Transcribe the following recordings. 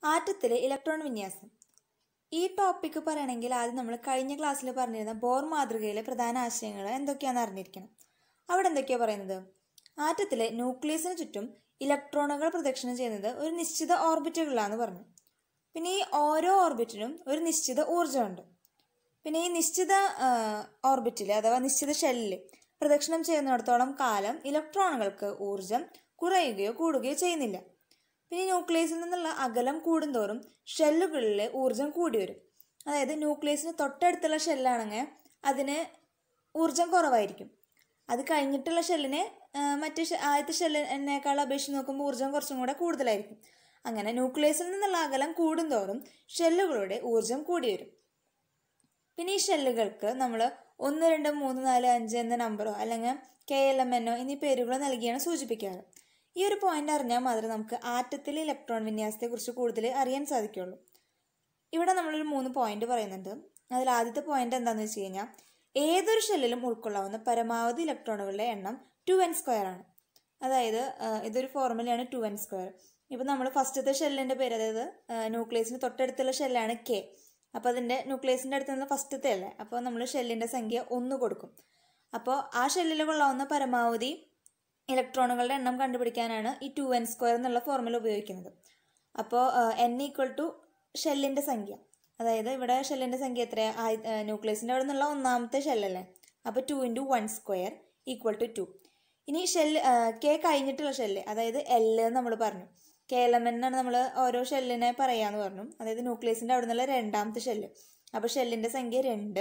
ആറ്റത്തിലെ electron വിന്യാസം ഈ topic പറയണമെങ്കിൽ ആദ്യം നമ്മൾ കഴിഞ്ഞ ക്ലാസ്സിൽ പറഞ്ഞിരുന്ന ബോർ മാതൃകയിലെ പ്രധാന ആശയങ്ങൾ എന്തൊക്കെയാണെന്ന് അറിഞ്ഞിരിക്കണം അവിടെ എന്തൊക്കെയാണ് പറയുന്നത് ആറ്റത്തിലെ ന്യൂക്ലിയസിന് ചുറ്റും ഇലക്ട്രോണുകൾ പ്രദക്ഷിണം ചെയ്യുന്നത് ഒരു നിശ്ചിത ഓർബിറ്റുകളിലാണെന്ന് പറഞ്ഞു പിന്നെ ഈ ഓരോ ഓർബിറ്റിനും ഒരു നിശ്ചിത ഊർജ്ജമുണ്ട് പിന്നെ ഈ നിശ്ചിത ഓർബിറ്റിൽ അഥവാ നിശ്ചിത ഷെല്ലിൽ പ്രദക്ഷിണം ചെയ്യുന്നിടത്തോളം കാലം ഇലക്ട്രോണുകൾക്ക് ഊർജം കുറയുകയോ കൂടുകയോ ചെയ്യുന്നില്ല പിന്നെ ന്യൂക്ലിയസിൽ നിന്നുള്ള അകലം കൂടുന്തോറും ഷെല്ലുകളിലെ ഊർജം കൂടി വരും അതായത് ന്യൂക്ലിയസിന് തൊട്ടടുത്തുള്ള ഷെല്ലാണെങ്കിൽ അതിന് ഊർജം കുറവായിരിക്കും അത് കഴിഞ്ഞിട്ടുള്ള ഷെല്ലിന് മറ്റ് ആദ്യത്തെ ഷെല്ലിനേക്കാൾ അപേക്ഷിച്ച് നോക്കുമ്പോൾ ഊർജം കുറച്ചും കൂടെ കൂടുതലായിരിക്കും അങ്ങനെ ന്യൂക്ലിയസിൽ നിന്നുള്ള അകലം കൂടുന്തോറും ഷെല്ലുകളുടെ ഊർജം കൂടി വരും പിന്നെ ഈ ഷെല്ലുകൾക്ക് നമ്മൾ ഒന്ന് രണ്ട് മൂന്ന് നാല് അഞ്ച് എന്ന നമ്പറോ അല്ലെങ്കിൽ കെ എൽ എം എന്നോ എന്നീ പേരുകളോ നൽകിയാണ് സൂചിപ്പിക്കാറ് ഈ ഒരു പോയിന്റ് അറിഞ്ഞാൽ മാത്രമേ നമുക്ക് ആറ്റത്തിലെ ഇലക്ട്രോൺ വിന്യാസത്തെക്കുറിച്ച് കൂടുതൽ അറിയാൻ സാധിക്കുകയുള്ളൂ ഇവിടെ നമ്മളൊരു മൂന്ന് പോയിന്റ് പറയുന്നുണ്ട് അതിൽ ആദ്യത്തെ പോയിന്റ് എന്താണെന്ന് വെച്ച് കഴിഞ്ഞാൽ ഏതൊരു ഷെല്ലിലും ഉൾക്കൊള്ളാവുന്ന പരമാവധി ഇലക്ട്രോണുകളുടെ എണ്ണം ടു എൻ സ്ക്വയർ ആണ് അതായത് ഇതൊരു ഫോർമുലയാണ് ടു എൻ സ്ക്വയർ ഇപ്പം നമ്മൾ ഫസ്റ്റത്തെ ഷെല്ലിൻ്റെ പേര് അതായത് ന്യൂക്ലിയസിന് തൊട്ടടുത്തുള്ള ഷെല്ലാണ് കെ അപ്പോൾ അതിൻ്റെ ന്യൂക്ലിയസിൻ്റെ അടുത്ത് നിന്ന് ഫസ്റ്റത്തെ അല്ലേ അപ്പോൾ നമ്മൾ ഷെല്ലിൻ്റെ സംഖ്യ ഒന്ന് കൊടുക്കും അപ്പോൾ ആ ഷെല്ലിൽ കൊള്ളാവുന്ന പരമാവധി ഇലക്ട്രോണുകളുടെ എണ്ണം കണ്ടുപിടിക്കാനാണ് ഈ ടു എൻ സ്ക്വയർ എന്നുള്ള ഫോർമുല ഉപയോഗിക്കുന്നത് അപ്പോൾ എൻ ഈക്വൽ ടു ഷെല്ലിൻ്റെ സംഖ്യ അതായത് ഇവിടെ ഷെല്ലിൻ്റെ സംഖ്യ എത്രയാണ് ന്യൂക്ലിയസിൻ്റെ അവിടെ നിന്നുള്ള ഒന്നാമത്തെ ഷെല്ലല്ലേ അപ്പോൾ two into one square equal to two two shell K കഴിഞ്ഞിട്ടുള്ള ഷെല്ല് അതായത് എല്ല് നമ്മൾ പറഞ്ഞു കെ എൽ എം എന്നാണ് നമ്മൾ ഓരോ ഷെല്ലിനെ പറയാമെന്ന് പറഞ്ഞു അതായത് ന്യൂക്ലിയസിൻ്റെ അവിടെ നിന്നുള്ള രണ്ടാമത്തെ ഷെല്ല് അപ്പോൾ ഷെല്ലിൻ്റെ സംഖ്യ രണ്ട്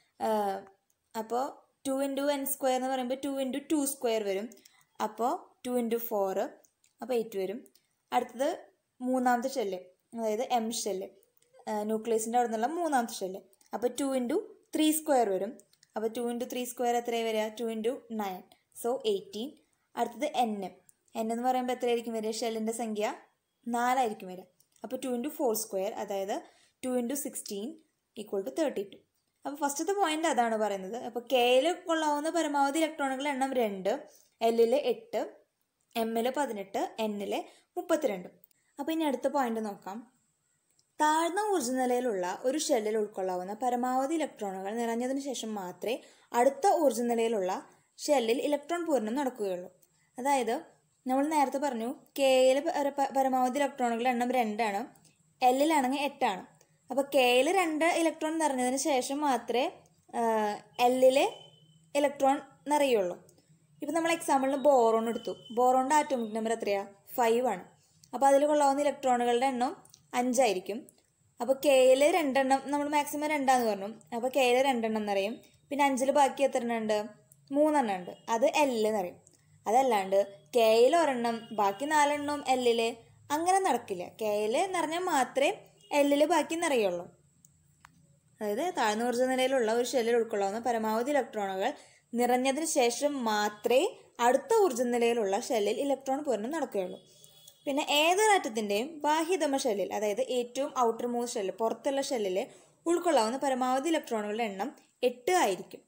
അപ്പോൾ ടു ഇൻറ്റു എൻ സ്ക്വയർ എന്ന് പറയുമ്പോൾ ടു ഇൻറ്റു ടു സ്ക്വയർ വരും അപ്പോൾ ടു ഇൻറ്റു ഫോറ് അപ്പോൾ എയ്റ്റ് വരും അടുത്തത് മൂന്നാമത്തെ ഷെല്ല് അതായത് എം ഷെല്ല് ന്യൂക്ലിയസിൻ്റെ അവിടെ നിന്നുള്ള മൂന്നാമത്തെ ഷെല്ല് അപ്പോൾ ടു ഇൻറ്റു ത്രീ സ്ക്വയർ വരും അപ്പോൾ ടു ഇൻറ്റു ത്രീ സ്ക്വയർ എത്രയാണ് വരിക two into nine so eighteen അടുത്തത് എൻ എൻ എന്ന് പറയുമ്പോൾ എത്രയായിരിക്കും വരിക ഷെല്ലിൻ്റെ സംഖ്യ നാലായിരിക്കും വരിക അപ്പോൾ ടു ഇൻറ്റു ഫോർ സ്ക്വയർ അതായത് two into sixteen equal to thirty two അപ്പോൾ ഫസ്റ്റത്തെ പോയിന്റ് അതാണ് പറയുന്നത് അപ്പോൾ കെയിൽ കൊള്ളാവുന്ന പരമാവധി ഇലക്ട്രോണുകളുടെ എണ്ണം രണ്ട് എല്ലിൽ എട്ട് എമ്മിൽ പതിനെട്ട് എന്നിൽ മുപ്പത്തിരണ്ട് അപ്പോൾ ഇനി അടുത്ത പോയിന്റ് നോക്കാം താഴ്ന്ന ഊർജ്ജ നിലയിലുള്ള ഒരു ഷെല്ലിൽ ഉൾക്കൊള്ളാവുന്ന പരമാവധി ഇലക്ട്രോണുകൾ നിറഞ്ഞതിന് ശേഷം മാത്രമേ അടുത്ത ഊർജ്ജ നിലയിലുള്ള ഷെല്ലിൽ ഇലക്ട്രോൺ പൂരണം നടക്കുകയുള്ളൂ അതായത് നമ്മൾ നേരത്തെ പറഞ്ഞു കെയിൽ പരമാവധി ഇലക്ട്രോണുകളുടെ എണ്ണം രണ്ടാണ് എല്ലിലാണെങ്കിൽ എട്ടാണ് അപ്പോൾ കെയിൽ രണ്ട് ഇലക്ട്രോൺ നിറഞ്ഞതിന് ശേഷം മാത്രമേ എല്ലിലെ ഇലക്ട്രോൺ നിറയുള്ളൂ ഇപ്പം നമ്മൾ എക്സാമ്പിളിന് ബോറോൺ എടുത്തു ബോറോണിൻ്റെ ആറ്റോമിക് നമ്പർ എത്രയാണ് ഫൈവ് ആണ് അപ്പോൾ അതിൽ കൊള്ളാവുന്ന ഇലക്ട്രോണുകളുടെ എണ്ണം അഞ്ചായിരിക്കും അപ്പോൾ കെയിൽ രണ്ടെണ്ണം നമ്മൾ മാക്സിമം രണ്ടാന്ന് പറഞ്ഞു അപ്പോൾ കെയിൽ രണ്ടെണ്ണം നിറയും പിന്നെ അഞ്ചിൽ ബാക്കി എത്ര എണ്ണം ഉണ്ട് മൂന്നെണ്ണം ഉണ്ട് അത് എല്ല് നിറയും അതല്ലാണ്ട് കെയിൽ ഒരെണ്ണം ബാക്കി നാലെണ്ണവും എല്ലിൽ അങ്ങനെ നടക്കില്ല കെയിൽ നിറഞ്ഞാൽ മാത്രമേ എല്ലിൽ ബാക്കി നിറയുള്ളൂ അതായത് താഴ്ന്ന ഊർജ്ജ നിലയിലുള്ള ഒരു ഷെല്ലിൽ ഉൾക്കൊള്ളാവുന്ന പരമാവധി ഇലക്ട്രോണുകൾ നിറഞ്ഞതിന് ശേഷം മാത്രമേ അടുത്ത ഊർജ്ജ നിലയിലുള്ള ഷെല്ലിൽ ഇലക്ട്രോൺ പൂരണം നടക്കുകയുള്ളൂ പിന്നെ ഏതൊരു ആറ്റത്തിൻ്റെയും ബാഹ്യതമ ഷെല്ലിൽ അതായത് ഏറ്റവും ഔട്ടർ മൂന്ന് ഷെല്ല് പുറത്തുള്ള ഷെല്ലിൽ ഉൾക്കൊള്ളാവുന്ന പരമാവധി ഇലക്ട്രോണുകളുടെ എണ്ണം എട്ട് ആയിരിക്കും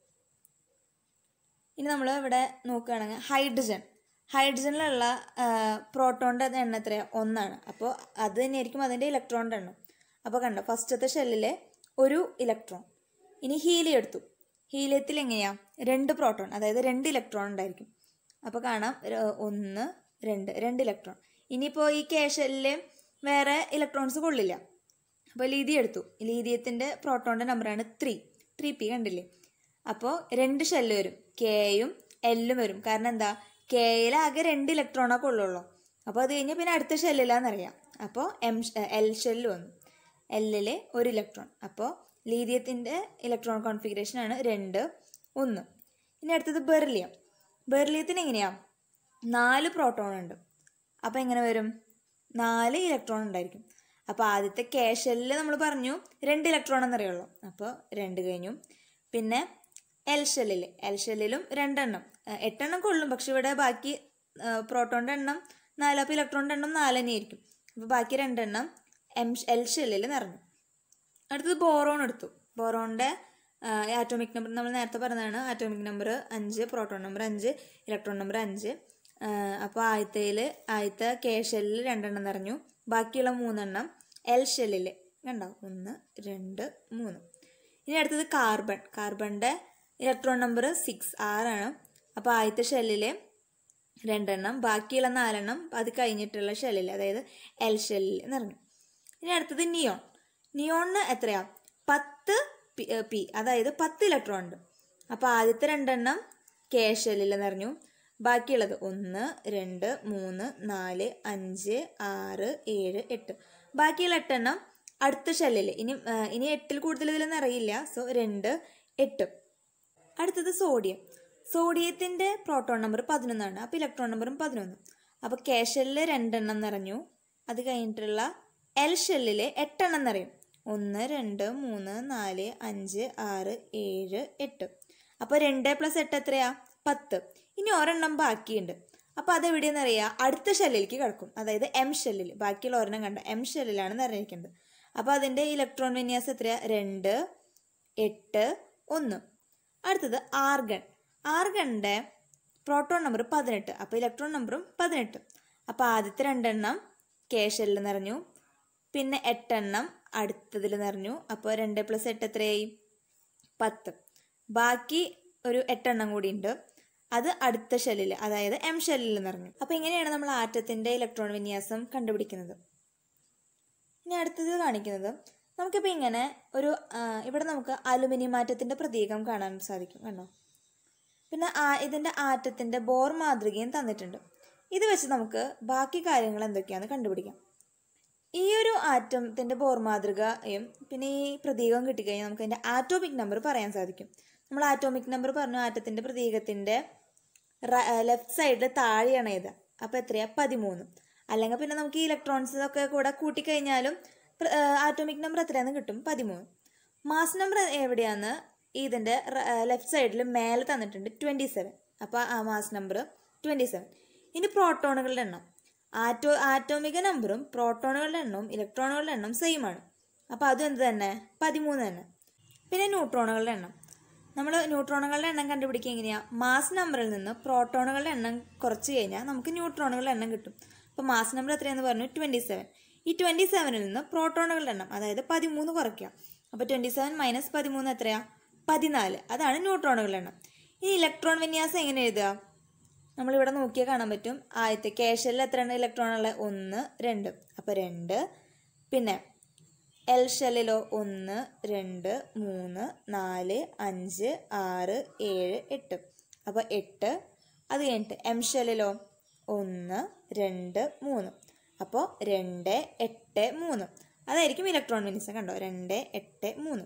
ഇനി നമ്മൾ ഇവിടെ നോക്കുകയാണെങ്കിൽ ഹൈഡ്രജൻ ഹൈഡ്രജനിലുള്ള പ്രോട്ടോണിൻ്റെ എണ്ണം എത്രയാണ് ഒന്നാണ് അപ്പോൾ അത് തന്നെയായിരിക്കും അതിൻ്റെ ഇലക്ട്രോണിൻ്റെ എണ്ണം അപ്പോൾ കണ്ടോ ഫസ്റ്റത്തെ ഷെല്ലിലെ ഒരു ഇലക്ട്രോൺ ഇനി ഹീലിയം എടുത്തു ഹീലിയത്തിൽ എങ്ങനെയാണ് രണ്ട് പ്രോട്ടോൺ അതായത് രണ്ട് ഇലക്ട്രോൺ ഉണ്ടായിരിക്കും അപ്പോൾ കാണാം ഒന്ന് രണ്ട് രണ്ട് ഇലക്ട്രോൺ ഇനിയിപ്പോൾ ഈ കെ ഷെല്ലിൽ വേറെ ഇലക്ട്രോൺസ് കൊള്ളില്ല അപ്പോൾ ലീതിയം എടുത്തു ലീതിയത്തിൻ്റെ പ്രോട്ടോണിൻ്റെ നമ്പറാണ് ത്രീ ത്രീ പി കണ്ടില്ലേ അപ്പോൾ രണ്ട് ഷെല്ല് വരും കെയും എല്ലും വരും കാരണം എന്താ കെയിൽ ആകെ രണ്ട് ഇലക്ട്രോണൊക്കെ ഉള്ളുള്ളൂ അപ്പോൾ അത് കഴിഞ്ഞ് പിന്നെ അടുത്ത ഷെല്ലിലാണെന്നറിയാം അപ്പോൾ എം എൽ ഷെല്ല് വന്നു എല്ലിൽ ഒരു ഇലക്ട്രോൺ അപ്പോൾ ലീതിയത്തിൻ്റെ ഇലക്ട്രോൺ കോൺഫിഗറേഷൻ ആണ് രണ്ട് ഒന്ന് ഇനി അടുത്തത് ബെർലിയം ബെർലിയത്തിന് എങ്ങനെയാണ് നാല് പ്രോട്ടോൺ ഉണ്ട് അപ്പോൾ എങ്ങനെ വരും നാല് ഇലക്ട്രോൺ ഉണ്ടായിരിക്കും അപ്പോൾ ആദ്യത്തെ കെ ഷെല്ലിൽ നമ്മൾ പറഞ്ഞു രണ്ട് ഇലക്ട്രോൺ എന്നറിയുള്ളൂ അപ്പോൾ രണ്ട് കഴിഞ്ഞു പിന്നെ എൽ ഷെല്ലിൽ എൽ ഷെല്ലിലും രണ്ടെണ്ണം എട്ടെണ്ണം കൊള്ളും പക്ഷെ ഇവിടെ ബാക്കി പ്രോട്ടോണിൻ്റെ എണ്ണം നാല് അപ്പോൾ ഇലക്ട്രോണിൻ്റെ എണ്ണം നാല് തന്നെയായിരിക്കും അപ്പോൾ ബാക്കി രണ്ടെണ്ണം എം എൽ ഷെല്ലിൽ നിറഞ്ഞു അടുത്തത് ബോറോൺ എടുത്തു ബോറോണിൻ്റെ ആറ്റോമിക് നമ്പർ നമ്മൾ നേരത്തെ പറഞ്ഞതാണ് ആറ്റോമിക് നമ്പർ അഞ്ച് പ്രോട്ടോൺ നമ്പർ അഞ്ച് ഇലക്ട്രോൺ നമ്പർ അഞ്ച് അപ്പോൾ ആദ്യത്തേൽ ആദ്യത്തെ കെ ഷെല്ലിൽ രണ്ടെണ്ണം നിറഞ്ഞു ബാക്കിയുള്ള മൂന്നെണ്ണം എൽ ഷെല്ലിൽ കണ്ടോ ഒന്ന് രണ്ട് മൂന്ന് ഇനി അടുത്തത് കാർബൺ കാർബണിൻ്റെ ഇലക്ട്രോൺ നമ്പർ സിക്സ് ആറാണ് അപ്പോൾ ആദ്യത്തെ ഷെല്ലിൽ രണ്ടെണ്ണം ബാക്കിയുള്ള നാലെണ്ണം അത് കഴിഞ്ഞിട്ടുള്ള ഷെല്ലിൽ അതായത് എൽ ഷെല്ലിൽ നിറഞ്ഞു ഇനി അടുത്തത് നിയോൺ നിയോണിന് എത്രയാ പത്ത് പി പി അതായത് പത്ത് ഇലക്ട്രോൺ ഉണ്ട് അപ്പോൾ ആദ്യത്തെ രണ്ടെണ്ണം കെ ഷെല്ലിൽ നിറഞ്ഞു ബാക്കിയുള്ളത് ഒന്ന് രണ്ട് മൂന്ന് നാല് അഞ്ച് ആറ് ഏഴ് എട്ട് ബാക്കിയുള്ള എട്ടെണ്ണം അടുത്ത ഷെല്ലിൽ ഇനി ആ, ഇനി എട്ടിൽ കൂടുതൽ ഇതിലൊന്നും അറിയില്ല സോ രണ്ട് എട്ട് അടുത്തത് സോഡിയം സോഡിയത്തിൻ്റെ പ്രോട്ടോൺ നമ്പർ പതിനൊന്നാണ് അപ്പോൾ ഇലക്ട്രോൺ നമ്പറും പതിനൊന്ന് അപ്പോൾ കെ ഷെല്ലിൽ രണ്ടെണ്ണം നിറഞ്ഞു അത് കഴിഞ്ഞിട്ടുള്ള എൽ ഷെല്ലിൽ എട്ടെണ്ണം നിറയും ഒന്ന് രണ്ട് മൂന്ന് നാല് അഞ്ച് ആറ് ഏഴ് എട്ട് അപ്പോൾ രണ്ട് പ്ലസ് എട്ട് എത്രയാ പത്ത് ഇനി ഒരെണ്ണം ബാക്കിയുണ്ട് അപ്പോൾ അതെവിടെയെന്ന് അറിയാം അടുത്ത ഷെല്ലിലേക്ക് കിടക്കും അതായത് എം ഷെല്ലിൽ ബാക്കിയുള്ള ഒരെണ്ണം കണ്ട എം ഷെല്ലിലാണ് നിറഞ്ഞിരിക്കുന്നത് അപ്പോൾ അതിൻ്റെ ഇലക്ട്രോൺ വിന്യാസം എത്രയാ രണ്ട് എട്ട് ഒന്ന് അടുത്തത് ആർഗൺ ആർഗണിൻ്റെ പ്രോട്ടോൺ നമ്പർ പതിനെട്ട് അപ്പോൾ ഇലക്ട്രോൺ നമ്പറും പതിനെട്ട് അപ്പോൾ ആദ്യത്തെ രണ്ടെണ്ണം കെ ഷെല്ലിൽ നിറഞ്ഞു പിന്നെ എട്ടെണ്ണം അടുത്തതിൽ നിറഞ്ഞു അപ്പോൾ രണ്ട് പ്ലസ് എട്ട് എത്രയായി പത്ത് ബാക്കി ഒരു എട്ടെണ്ണം കൂടി ഉണ്ട് അത് അടുത്ത ഷെല്ലിൽ അതായത് എം ഷെല്ലിൽ നിറഞ്ഞു അപ്പോൾ ഇങ്ങനെയാണ് നമ്മൾ ആറ്റത്തിൻ്റെ ഇലക്ട്രോൺ വിന്യാസം കണ്ടുപിടിക്കുന്നത് ഇനി അടുത്തത് കാണിക്കുന്നത് നമുക്കിപ്പോൾ ഇങ്ങനെ ഒരു ആ, ഇവിടെ നമുക്ക് അലുമിനിയം ആറ്റത്തിൻ്റെ പ്രതീകം കാണാൻ സാധിക്കും കണ്ടോ പിന്നെ ആ ഇതിൻ്റെ ആറ്റത്തിൻ്റെ ബോർ മാതൃകയും തന്നിട്ടുണ്ട് ഇത് വെച്ച് നമുക്ക് ബാക്കി കാര്യങ്ങൾ എന്തൊക്കെയാണെന്ന് കണ്ടുപിടിക്കാം ഈ ഒരു ആറ്റത്തിൻ്റെ ബോർ മാതൃകയും പിന്നെ ഈ പ്രതീകവും കിട്ടിക്കഴിഞ്ഞാൽ നമുക്ക് അതിൻ്റെ ആറ്റോമിക് നമ്പർ പറയാൻ സാധിക്കും നമ്മൾ ആറ്റോമിക് നമ്പർ പറഞ്ഞു ആറ്റത്തിൻ്റെ പ്രതീകത്തിൻ്റെ ലെഫ്റ്റ് സൈഡിൽ താഴെയാണ് ഇത് അപ്പോൾ എത്രയാ പതിമൂന്ന് അല്ലെങ്കിൽ പിന്നെ നമുക്ക് ഈ ഇലക്ട്രോൺസ് ഒക്കെ കൂടെ കൂട്ടിക്കഴിഞ്ഞാലും ആറ്റോമിക് നമ്പർ എത്രയാണെന്ന് കിട്ടും പതിമൂന്ന് മാസ് നമ്പർ എവിടെയാന്ന് ഇതിൻ്റെ ലെഫ്റ്റ് സൈഡിൽ മേലെ തന്നിട്ടുണ്ട് ട്വൻറ്റി സെവൻ അപ്പോൾ ആ മാസ് നമ്പർ ട്വൻറ്റി സെവൻ ഇനി പ്രോട്ടോണുകളുടെ എണ്ണം ആറ്റോ ആറ്റോമിക നമ്പറും പ്രോട്ടോണുകളുടെ എണ്ണവും ഇലക്ട്രോണുകളുടെ എണ്ണം സെയിം ആണ് അപ്പോൾ അതും എന്ത് തന്നെ പതിമൂന്ന് തന്നെ പിന്നെ ന്യൂട്രോണുകളുടെ എണ്ണം നമ്മൾ ന്യൂട്രോണുകളുടെ എണ്ണം കണ്ടുപിടിക്കുക എങ്ങനെയാണ് മാസ് നമ്പറിൽ നിന്ന് പ്രോട്ടോണുകളുടെ എണ്ണം കുറച്ച് കഴിഞ്ഞാൽ നമുക്ക് ന്യൂട്രോണുകളുടെ എണ്ണം കിട്ടും അപ്പോൾ മാസ് നമ്പർ എത്രയാണെന്ന് പറഞ്ഞു ട്വൻറ്റി സെവൻ ഈ ട്വൻറ്റി സെവനിൽ നിന്ന് പ്രോട്ടോണുകളുടെ എണ്ണം അതായത് പതിമൂന്ന് കുറയ്ക്കുക അപ്പോൾ ട്വൻറ്റി സെവൻ മൈനസ് പതിമൂന്ന് എത്രയാ പതിനാല് അതാണ് ന്യൂട്രോണുകളുടെ എണ്ണം ഇനി ഇലക്ട്രോൺ വിന്യാസം എങ്ങനെ എഴുതുക നമ്മളിവിടെ നോക്കിയാൽ കാണാൻ പറ്റും ആദ്യത്തെ കേശലിൽ എത്രയാണ് ഇലക്ട്രോൺ ഉള്ളത് ഒന്ന് രണ്ട് അപ്പോൾ രണ്ട് പിന്നെ എൽ ഷെല്ലിലോ ഒന്ന് രണ്ട് മൂന്ന് നാല് അഞ്ച് ആറ് ഏഴ് എട്ട് അപ്പോൾ എട്ട് അത് കഴിഞ്ഞിട്ട് എം ഷെല്ലിലോ ഒന്ന് രണ്ട് മൂന്ന് അപ്പോൾ രണ്ട് എട്ട് മൂന്ന് അതായിരിക്കും ഇലക്ട്രോൺ വിന്യാസം കണ്ടോ രണ്ട് എട്ട് മൂന്ന്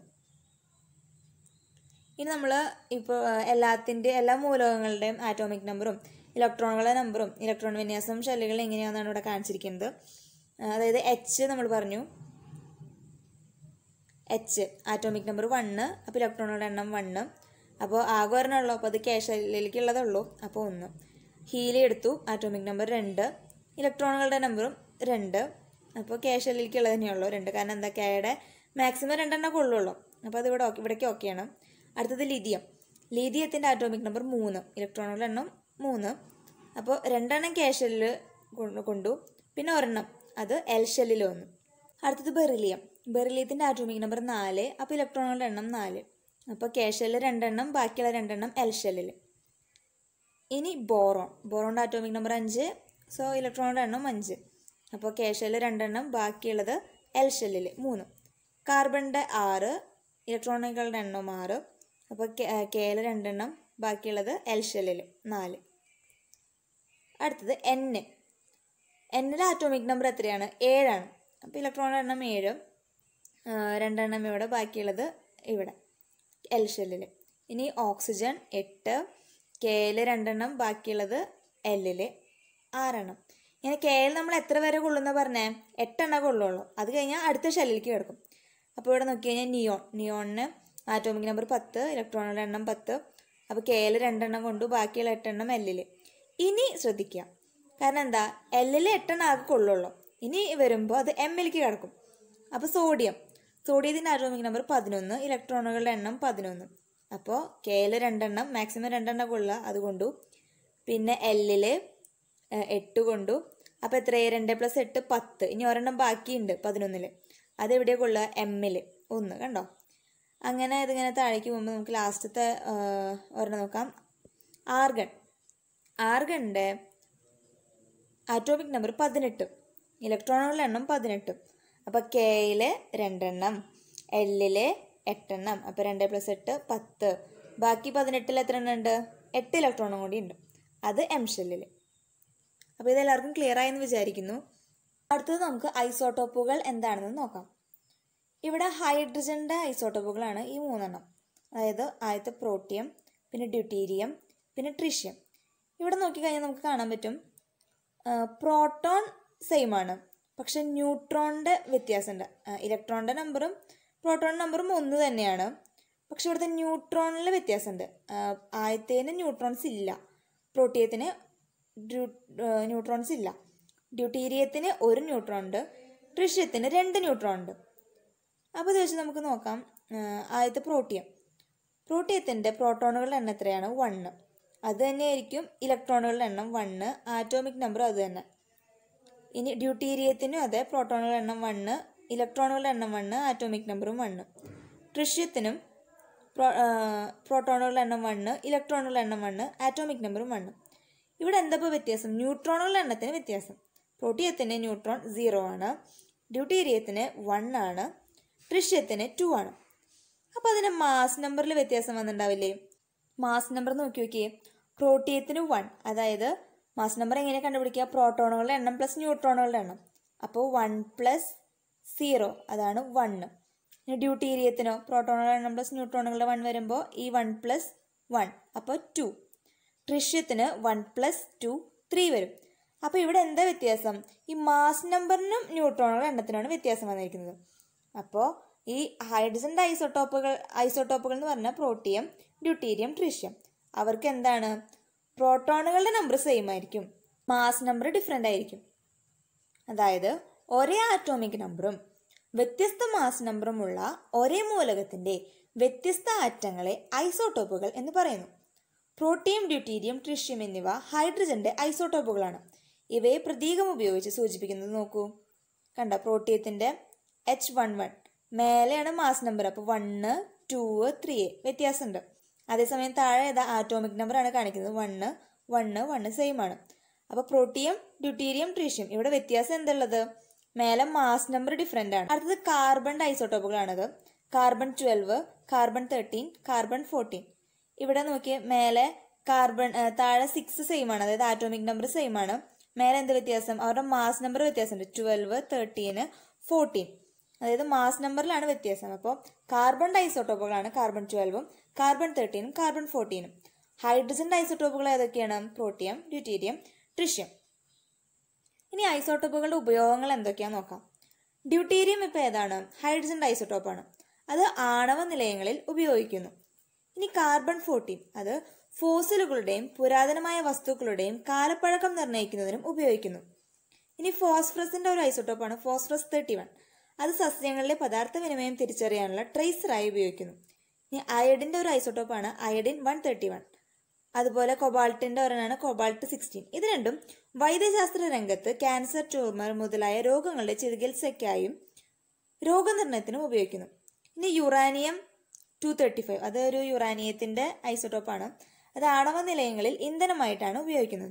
ഇനി നമ്മൾ ഇപ്പോൾ എല്ലാത്തിൻ്റെ എല്ലാ മൂലകങ്ങളുടെയും ആറ്റോമിക് നമ്പറും ഇലക്ട്രോണുകളുടെ നമ്പറും ഇലക്ട്രോൺ വിന്യാസം ഷെല്ലുകൾ എങ്ങനെയാണെന്നാണ് ഇവിടെ കാണിച്ചിരിക്കുന്നത് ആ, അതായത് എച്ച് നമ്മൾ പറഞ്ഞു എച്ച് ആറ്റോമിക് നമ്പർ വണ്ണ് അപ്പോൾ ഇലക്ട്രോണുകളുടെ എണ്ണം വണ്ണ് അപ്പോൾ ആകെ ഒരെണ്ണമുള്ളൂ അപ്പോൾ അത് കേശലിലേക്കുള്ളതേ ഉള്ളൂ അപ്പോൾ ഒന്ന് ഹീലി എടുത്തു ആറ്റോമിക് നമ്പർ രണ്ട് ഇലക്ട്രോണുകളുടെ നമ്പറും രണ്ട് അപ്പോൾ കേശലിലേക്കുള്ളത് തന്നെയുള്ളൂ രണ്ട് കാരണം എന്താ കെയുടെ മാക്സിമം രണ്ടെണ്ണം കൊള്ളുള്ളൂ അപ്പോൾ അത് ഇവിടെ ഓക്കെ ഇവിടേക്ക് ഓക്കെയാണ് അടുത്തത് ലിഥിയം ലിഥിയത്തിൻ്റെ ആറ്റോമിക് നമ്പർ മൂന്ന് ഇലക്ട്രോണുകളുടെ എണ്ണം മൂന്ന് അപ്പോൾ രണ്ടെണ്ണം കേശലിൽ കൊണ്ടു പിന്നെ ഒരെണ്ണം അത് എൽ ഷെല്ലിൽ വന്നു അടുത്തത് ബെറിലിയം ബെറിലിയത്തിൻ്റെ ആറ്റോമിക് നമ്പർ നാല് അപ്പോൾ ഇലക്ട്രോണുകളുടെ എണ്ണം നാല് അപ്പോൾ കേശലിൽ രണ്ടെണ്ണം ബാക്കിയുള്ള രണ്ടെണ്ണം എൽ ഷെല്ലിൽ ഇനി ബോറോൺ ബോറോണിൻ്റെ ആറ്റോമിക് നമ്പർ അഞ്ച് സോ ഇലക്ട്രോണുടെ എണ്ണം അഞ്ച് അപ്പോൾ കേശലിൽ രണ്ടെണ്ണം ബാക്കിയുള്ളത് എൽ ഷെല്ലിൽ മൂന്ന് കാർബണിൻ്റെ ആറ് ഇലക്ട്രോണുകളുടെ എണ്ണം ആറ് അപ്പോൾ കെയിൽ രണ്ടെണ്ണം ബാക്കിയുള്ളത് എൽ ഷെല്ലിൽ നാല് അടുത്തത് എൻ എന്നിലെ ആറ്റോമിക് നമ്പർ എത്രയാണ് ഏഴാണ് അപ്പോൾ ഇലക്ട്രോണുടെ എണ്ണം ഏഴ് ആ, രണ്ടെണ്ണം ഇവിടെ ബാക്കിയുള്ളത് ഇവിടെ എൽ ഷെല്ലിൽ ഇനി ഓക്സിജൻ എട്ട് കെയിൽ രണ്ടെണ്ണം ബാക്കിയുള്ളത് എല്ലിൽ ആറെണ്ണം ഇങ്ങനെ കെയിൽ നമ്മൾ എത്ര വരെ കൊള്ളുന്ന പറഞ്ഞേ എട്ടെണ്ണം കൊള്ളുള്ളൂ അത് കഴിഞ്ഞാൽ അടുത്ത ഷെല്ലിലേക്ക് കിടക്കും അപ്പോൾ ഇവിടെ നോക്കി കഴിഞ്ഞാൽ നിയോൺ നിയോണിന് ആറ്റോമിക് നമ്പർ പത്ത് ഇലക്ട്രോണുകളുടെ എണ്ണം പത്ത് അപ്പോൾ കെയിൽ രണ്ടെണ്ണം കൊണ്ടു ബാക്കിയുള്ള എട്ടെണ്ണം എല്ലിൽ ഇനി ശ്രദ്ധിക്കുക കാരണം എന്താ എല്ലിൽ എട്ടെണ്ണം ആകെ കൊള്ളുള്ളൂ ഇനി വരുമ്പോൾ അത് എമ്മിലേക്ക് കിടക്കും അപ്പോൾ സോഡിയം സോഡിയത്തിൻ്റെ ആറ്റോമിക് നമ്പർ പതിനൊന്ന് ഇലക്ട്രോണുകളുടെ എണ്ണം പതിനൊന്ന് അപ്പോൾ കെയിൽ രണ്ടെണ്ണം മാക്സിമം രണ്ടെണ്ണം കൊള്ളുക അത് കൊണ്ടു പിന്നെ എല്ലിൽ എട്ട് കൊണ്ടു അപ്പോൾ എത്രയായി രണ്ട് പ്ലസ് എട്ട് പത്ത് ഇനി ഒരെണ്ണം ബാക്കിയുണ്ട് പതിനൊന്നിൽ അതെവിടെയാണ് കൊള്ളുക എമ്മിൽ ഒന്ന് കണ്ടോ അങ്ങനെ ഇതിങ്ങനെ താഴേക്ക് പോകുമ്പോൾ നമുക്ക് ലാസ്റ്റത്തെ ഒരെണ്ണം നോക്കാം ആർഗൺ ആർഗണിൻ്റെ ആറ്റോമിക് നമ്പർ പതിനെട്ട് ഇലക്ട്രോണുകളുടെ എണ്ണം പതിനെട്ട് അപ്പോൾ കെയിലെ രണ്ടെണ്ണം എല്ലിലെ എട്ടെണ്ണം അപ്പോൾ രണ്ട് പ്ലസ് എട്ട് പത്ത് ബാക്കി പതിനെട്ടിൽ എത്ര എണ്ണം ഉണ്ട് എട്ട് ഇലക്ട്രോണും കൂടി ഉണ്ട് അത് എം ഷെല്ലിൽ അപ്പോൾ ഇതെല്ലാവർക്കും ക്ലിയർ ആയെന്ന് വിചാരിക്കുന്നു അടുത്തത് നമുക്ക് ഐസോട്ടോപ്പുകൾ എന്താണെന്ന് നോക്കാം ഇവിടെ ഹൈഡ്രജൻ്റെ ഐസോട്ടോപ്പുകളാണ് ഈ മൂന്നെണ്ണം അതായത് ആദ്യത്തെ പ്രോട്ടിയം പിന്നെ ഡ്യൂട്ടീരിയം പിന്നെ ട്രിഷ്യം ഇവിടെ നോക്കിക്കഴിഞ്ഞാൽ നമുക്ക് കാണാൻ പറ്റും പ്രോട്ടോൺ സെയിം ആണ് പക്ഷെ ന്യൂട്രോണിൻ്റെ വ്യത്യാസമുണ്ട് ഇലക്ട്രോണിൻ്റെ നമ്പറും പ്രോട്ടോൺ നമ്പറും ഒന്ന് തന്നെയാണ് പക്ഷെ ഇവിടുത്തെ ന്യൂട്രോണിൽ വ്യത്യാസമുണ്ട് ആദ്യത്തേന് ന്യൂട്രോൺസ് ഇല്ല പ്രോട്ടിയത്തിന് ന്യൂട്രോൺസ് ഇല്ല ഡ്യൂട്ടീരിയത്തിന് ഒരു ന്യൂട്രോൺ ഉണ്ട് ട്രിഷ്യത്തിന് രണ്ട് ന്യൂട്രോൺ ഉണ്ട് അപ്പോൾ ഇത് വെച്ച് നമുക്ക് നോക്കാം ആദ്യത്തെ പ്രോട്ടിയം പ്രോട്ടിയത്തിൻ്റെ പ്രോട്ടോണുകളുടെ എണ്ണം എത്രയാണ് വണ്ണ് അത് തന്നെയായിരിക്കും ഇലക്ട്രോണുകളുടെ എണ്ണം വണ്ണ് ആറ്റോമിക് നമ്പർ അത് തന്നെ ഇനി ഡ്യൂട്ടീരിയത്തിനും അതെ പ്രോട്ടോണുകളുടെ എണ്ണം വണ്ണ് ഇലക്ട്രോണുകളുടെ എണ്ണം വണ്ണ് ആറ്റോമിക് നമ്പറും വണ്ണ് ട്രിഷ്യത്തിനും പ്രോ പ്രോട്ടോണുകളുടെ എണ്ണം വണ്ണ് ഇലക്ട്രോണുകളുടെ എണ്ണം വണ്ണ് ആറ്റോമിക് നമ്പറും വണ്ണ് ഇവിടെ എന്താ ഇപ്പോൾ വ്യത്യാസം ന്യൂട്രോണുകളുടെ എണ്ണത്തിന് വ്യത്യാസം പ്രോട്ടിയത്തിന് ന്യൂട്രോൺ സീറോ ആണ് ഡ്യൂട്ടീരിയത്തിന് വൺ ആണ് ട്രിഷ്യത്തിന് ടു ആണ് അപ്പോൾ അതിന് മാസ് നമ്പറിൽ വ്യത്യാസം വന്നിട്ടുണ്ടാവില്ലേ മാസ് നമ്പർ നോക്കി നോക്കിയേ പ്രോട്ടിയത്തിന് വൺ അതായത് മാസ് നമ്പർ എങ്ങനെ കണ്ടുപിടിക്കുക പ്രോട്ടോണുകളുടെ എണ്ണം പ്ലസ് ന്യൂട്രോണുകളുടെ എണ്ണം അപ്പോൾ വൺ പ്ലസ് സീറോ അതാണ് വണ്ണ് ഇനി ഡ്യൂട്ടീരിയത്തിനോ പ്രോട്ടോണുകളുടെ എണ്ണം പ്ലസ് ന്യൂട്രോണുകളുടെ വൺ വരുമ്പോൾ ഈ വൺ പ്ലസ് വൺ അപ്പോൾ ടു ട്രിഷ്യത്തിന് വൺ പ്ലസ് ടു ത്രീ വരും അപ്പോൾ ഇവിടെ എന്താ വ്യത്യാസം ഈ മാസ് നമ്പറിനും ന്യൂട്രോണുകളുടെ എണ്ണത്തിനാണ് വ്യത്യാസം വന്നിരിക്കുന്നത് അപ്പോൾ ഈ ഹൈഡ്രജൻ്റെ ഐസോട്ടോപ്പുകൾ ഐസോട്ടോപ്പുകൾ എന്ന് പറഞ്ഞാൽ പ്രോട്ടിയം ഡ്യൂട്ടീരിയം ട്രിഷ്യം അവർക്ക് എന്താണ് പ്രോട്ടോണുകളുടെ നമ്പർ സെയിം ആയിരിക്കും മാസ് നമ്പർ ഡിഫറെൻ്റ് ആയിരിക്കും അതായത് ഒരേ ആറ്റോമിക് നമ്പറും വ്യത്യസ്ത മാസ് നമ്പറുമുള്ള ഒരേ മൂലകത്തിൻ്റെ വ്യത്യസ്ത ആറ്റങ്ങളെ ഐസോട്ടോപ്പുകൾ എന്ന് പറയുന്നു പ്രോട്ടിയം ഡ്യൂട്ടീരിയം ട്രിഷ്യം എന്നിവ ഹൈഡ്രജന്റെ ഐസോട്ടോപ്പുകളാണ് ഇവയെ പ്രതീകം ഉപയോഗിച്ച് സൂചിപ്പിക്കുന്നത് നോക്കൂ കണ്ട പ്രോട്ടിയത്തിന്റെ എച്ച് വൺ വൺ മേലെയാണ് മാസ് നമ്പർ അപ്പോൾ വണ്ണ് ടു ത്രീ വ്യത്യാസമുണ്ട് അതേസമയം താഴെ ഏതാ ആറ്റോമിക് നമ്പർ ആണ് കാണിക്കുന്നത് വണ്ണ് വണ്ണ് വണ്ണ് സെയിം ആണ് അപ്പോൾ പ്രോട്ടിയം ഡ്യൂട്ടീരിയം ട്രീഷ്യം ഇവിടെ വ്യത്യാസം എന്തുള്ളത് മേലെ മാസ് നമ്പർ ഡിഫറെൻ്റ് ആണ് അടുത്തത് കാർബൺ ഐസോട്ടോപ്പുകളാണത് carbon twelve carbon thirteen carbon fourteen ഇവിടെ നോക്കിയേ മേലെ കാർബൺ താഴെ സിക്സ് സെയിം ആണ് അതായത് ആറ്റോമിക് നമ്പർ സെയിം ആണ് മേലെ എന്ത് വ്യത്യാസം അവരുടെ മാസ് നമ്പർ വ്യത്യാസമുണ്ട് ട്വൽവ് തേർട്ടീന് ഫോർട്ടീൻ അതായത് മാസ് നമ്പറിലാണ് വ്യത്യാസം അപ്പോൾ കാർബൺ ഐസോട്ടോപ്പുകളാണ് കാർബൺ ട്വൽവും കാർബൺ തേർട്ടീനും കാർബൺ ഫോർട്ടീനും ഹൈഡ്രജൻ ഐസോട്ടോപ്പുകൾ ഏതൊക്കെയാണ് പ്രോട്ടിയം ഡ്യൂട്ടീരിയം ട്രിഷ്യം ഇനി ഐസോട്ടോപ്പുകളുടെ ഉപയോഗങ്ങൾ എന്തൊക്കെയാണെന്ന് നോക്കാം ഡ്യൂട്ടീരിയം ഇപ്പോൾ ഏതാണ് ഹൈഡ്രജൻ ഐസോട്ടോപ്പാണ് അത് ആണവ നിലയങ്ങളിൽ ഉപയോഗിക്കുന്നു ഇനി കാർബൺ ഫോർട്ടീൻ അത് ഫോസിലുകളുടെയും പുരാതനമായ വസ്തുക്കളുടെയും കാലപ്പഴക്കം നിർണ്ണയിക്കുന്നതിനും ഉപയോഗിക്കുന്നു ഇനി ഫോസ്ഫറസിന്റെ ഒരു ഐസോട്ടോപ്പാണ് ഫോസ്ഫറസ് തേർട്ടി വൺ അത് സസ്യങ്ങളിലെ പദാർത്ഥ വിനിമയം തിരിച്ചറിയാനുള്ള ട്രേസറായി ഉപയോഗിക്കുന്നു ഇനി അയഡിന്റെ ഒരു ഐസോട്ടോപ്പാണ് അയഡിൻ വൺ തേർട്ടി വൺ അതുപോലെ കൊബാൾട്ടിന്റെ ഒരെണ്ണമാണ് കൊബാൾട്ട് സിക്സ്റ്റീൻ ഇത് രണ്ടും വൈദ്യശാസ്ത്ര രംഗത്ത് ക്യാൻസർ ട്യൂമർ മുതലായ രോഗങ്ങളുടെ ചികിത്സയ്ക്കായും രോഗനിർണയത്തിനും ഉപയോഗിക്കുന്നു ഇനി യുറാനിയം ടു തേർട്ടി ഫൈവ് അത് ഒരു യുറാനിയത്തിന്റെ ഐസോട്ടോപ്പാണ് അത് ആണവ നിലയങ്ങളിൽ ഇന്ധനമായിട്ടാണ് ഉപയോഗിക്കുന്നത്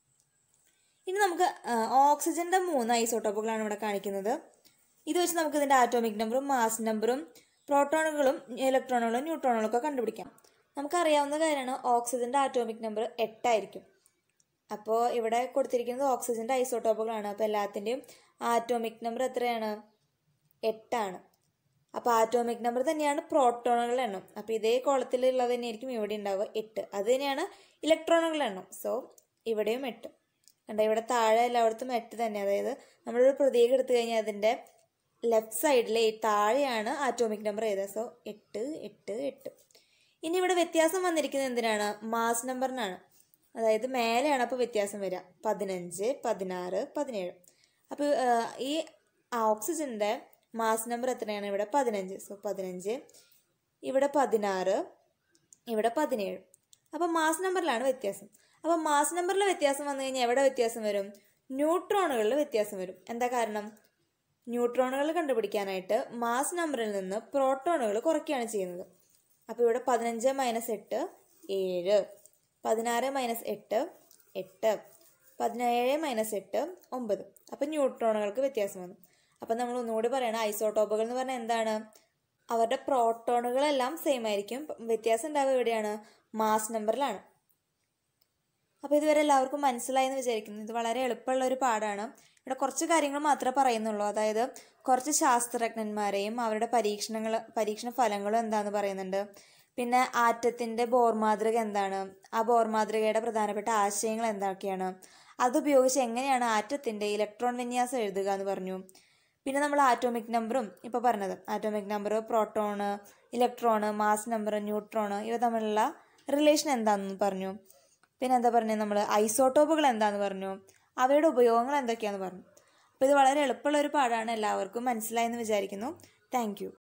ഇനി നമുക്ക് ഓക്സിജന്റെ മൂന്ന് ഐസോട്ടോപ്പുകളാണ് ഇവിടെ കാണിക്കുന്നത് ഇത് വെച്ച് നമുക്ക് ഇതിന്റെ ആറ്റോമിക് നമ്പറും മാസ് നമ്പറും പ്രോട്ടോണുകളും ഇലക്ട്രോണുകളും ന്യൂട്രോണുകളും ഒക്കെ കണ്ടുപിടിക്കാം നമുക്കറിയാവുന്ന കാര്യമാണ് ഓക്സിജന്റെ ആറ്റോമിക് നമ്പർ എട്ടായിരിക്കും അപ്പോൾ ഇവിടെ കൊടുത്തിരിക്കുന്നത് ഓക്സിജന്റെ ഐസോട്ടോപ്പുകളാണ് അപ്പോൾ എല്ലാത്തിൻ്റെയും ആറ്റോമിക് നമ്പർ എത്രയാണ് എട്ടാണ് അപ്പോൾ ആറ്റോമിക് നമ്പർ തന്നെയാണ് പ്രോട്ടോണുകളുടെ എണ്ണം അപ്പോൾ ഇതേ കോളത്തിലുള്ളത് തന്നെയായിരിക്കും ഇവിടെ ഉണ്ടാവുക എട്ട് അത് തന്നെയാണ് ഇലക്ട്രോണുകളുടെ എണ്ണം സോ ഇവിടെയും എട്ട് കണ്ട ഇവിടെ താഴെ എല്ലായിടത്തും എട്ട് തന്നെ അതായത് നമ്മളൊരു പ്രതീകം എടുത്തു കഴിഞ്ഞാൽ അതിൻ്റെ ലെഫ്റ്റ് സൈഡിലെ താഴെയാണ് ആറ്റോമിക് നമ്പർ ചെയ്തത് സോ എട്ട് എട്ട് എട്ട് ഇനി ഇവിടെ വ്യത്യാസം വന്നിരിക്കുന്നത് എന്തിനാണ് മാസ് നമ്പറിനാണ് അതായത് മേലെയാണ് അപ്പോൾ വ്യത്യാസം വരിക പതിനഞ്ച് പതിനാറ് പതിനേഴ് അപ്പോൾ ഈ ഓക്സിജൻ്റെ മാസ് നമ്പർ എത്രയാണ് ഇവിടെ പതിനഞ്ച് സോ പതിനഞ്ച് ഇവിടെ പതിനാറ് ഇവിടെ പതിനേഴ് അപ്പോൾ മാസ് നമ്പറിലാണ് വ്യത്യാസം അപ്പോൾ മാസ് നമ്പറിൽ വ്യത്യാസം വന്നു കഴിഞ്ഞാൽ എവിടെ വ്യത്യാസം വരും ന്യൂട്രോണുകളിൽ വ്യത്യാസം വരും എന്താ കാരണം ന്യൂട്രോണുകൾ കണ്ടുപിടിക്കാനായിട്ട് മാസ് നമ്പറിൽ നിന്ന് പ്രോട്ടോണുകൾ കുറയ്ക്കുകയാണ് ചെയ്യുന്നത് അപ്പോൾ ഇവിടെ പതിനഞ്ച് മൈനസ് എട്ട് ഏഴ് പതിനാറ് മൈനസ് എട്ട് എട്ട് പതിനേഴ് മൈനസ് എട്ട് ഒമ്പത് അപ്പം ന്യൂട്രോണുകൾക്ക് വ്യത്യാസം വന്നു അപ്പം നമ്മൾ ഒന്നുകൂടി പറയണം ഐസോട്ടോപ്പുകൾ എന്ന് പറഞ്ഞാൽ എന്താണ് അവരുടെ പ്രോട്ടോണുകളെല്ലാം സെയിം ആയിരിക്കും വ്യത്യാസം ഉണ്ടാവുക എവിടെയാണ് മാസ് നമ്പറിലാണ് അപ്പോൾ ഇതുവരെ എല്ലാവർക്കും മനസ്സിലായി എന്ന് വിചാരിക്കുന്നു ഇത് വളരെ എളുപ്പമുള്ള ഒരു പാഠമാണ് ഇവിടെ കുറച്ച് കാര്യങ്ങൾ മാത്രമേ പറയുന്നുള്ളൂ അതായത് കുറച്ച് ശാസ്ത്രജ്ഞന്മാരെയും അവരുടെ പരീക്ഷണങ്ങൾ പരീക്ഷണ ഫലങ്ങളും എന്താന്ന് പറയുന്നുണ്ട് പിന്നെ ആറ്റത്തിൻ്റെ ബോർ മാതൃക എന്താണ് ആ ബോർ മാതൃകയുടെ പ്രധാനപ്പെട്ട ആശയങ്ങൾ എന്തൊക്കെയാണ് അതുപയോഗിച്ച് എങ്ങനെയാണ് ആറ്റത്തിൻ്റെ ഇലക്ട്രോൺ വിന്യാസം എഴുതുക എന്ന് പറഞ്ഞു പിന്നെ നമ്മൾ ആറ്റോമിക് നമ്പറും ഇപ്പോൾ പറഞ്ഞത് atomic number proton electron mass number neutron ഇവ തമ്മിലുള്ള റിലേഷൻ എന്താണെന്ന് പറഞ്ഞു പിന്നെ എന്താ പറഞ്ഞത് നമ്മൾ ഐസോട്ടോപ്പുകൾ എന്താന്ന് പറഞ്ഞു അവയുടെ ഉപയോഗങ്ങൾ എന്തൊക്കെയാണെന്ന് പറഞ്ഞു അപ്പോൾ ഇത് വളരെ എളുപ്പമുള്ള ഒരു പാഠമാണ് എല്ലാവർക്കും മനസ്സിലായെന്ന് വിചാരിക്കുന്നു താങ്ക്